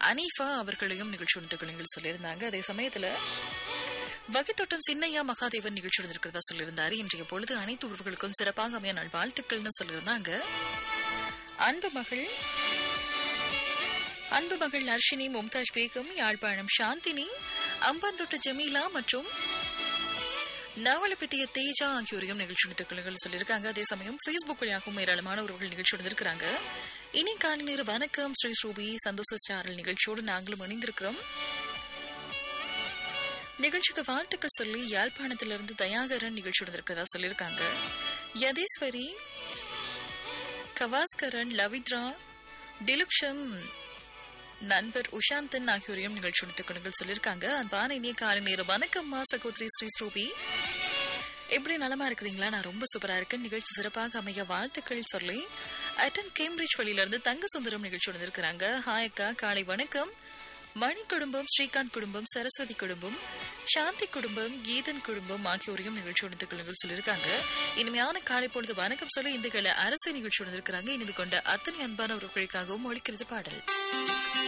அனீஃபா அவர்களையும் நிகழ்ச்சி ஒன்றுகள் சொல்லியிருந்தாங்க அதே சமயத்துல வகைத்தோட்டம் சின்னையா மகாதேவன் நிகழ்ச்சி இருக்கிறதா சொல்லியிருந்தாரு இன்றைய பொழுது அனைத்து உறவுகளுக்கும் சிறப்பாக அமைய நாள் வாழ்த்துக்கள்னு சொல்லியிருந்தாங்க அன்பு மகள் அன்பு மகள் அர்ஷினி மும்தாஜ் பேகம் யாழ்ப்பாணம் சாந்தினி அம்பந்தொட்டு ஜமீலா மற்றும் நவலப்பட்டிய தேஜா ஆகியோரையும் நிகழ்ச்சி நடத்துக்கள் சொல்லியிருக்காங்க அதே சமயம் ஃபேஸ்புக் வழியாகவும் ஏராளமான உறவுகள் நிகழ்ச்சி நடந்திருக்கிறாங்க இனி காலை நேர வணக்கம் ஸ்ரீ ஸ்ரூபி சந்தோஷ சாரல் நிகழ்ச்சியோடு நாங்களும் இணைந்திருக்கிறோம் நிகழ்ச்சிக்கு வாழ்த்துக்கள் சொல்லி யாழ்ப்பாணத்திலிருந்து தயாகரன் நிகழ்ச்சி நடந்திருக்கிறதா சொல்லியிருக்காங்க யதீஸ்வரி கவாஸ்கரன் லவித்ரா டிலுக்ஷம் நண்பர் உஷாந்தன் ஆகியோரையும் நிகழ்ச்சி நடத்துக்கணுங்கள் சொல்லியிருக்காங்க அன்பான இனிய காலை நேரம் வணக்கம்மா சகோதரி ஸ்ரீ ஸ்ரூபி எப்படி நலமா இருக்கிறீங்களா நான் ரொம்ப சூப்பரா இருக்கேன் நிகழ்ச்சி சிறப்பாக அமைய வாழ்த்துக்கள் சொல்லி அட்டன் கேம்பிரிட்ஜ் வழியிலிருந்து தங்க சுந்தரம் நிகழ்ச்சி நடந்திருக்கிறாங்க ஹாய் அக்கா காலை வணக்கம் மணி குடும்பம் ஸ்ரீகாந்த் குடும்பம் சரஸ்வதி குடும்பம் சாந்தி குடும்பம் கீதன் குடும்பம் ஆகியோரையும் நிகழ்ச்சி நடத்துக்கள் சொல்லியிருக்காங்க இனிமையான காலை பொழுது வணக்கம் சொல்லி இந்த அரசு நிகழ்ச்சி நடந்திருக்கிறாங்க இணைந்து கொண்ட அத்தனை அன்பான உறவுகளுக்காகவும் ஒழிக்கிறது பாடல்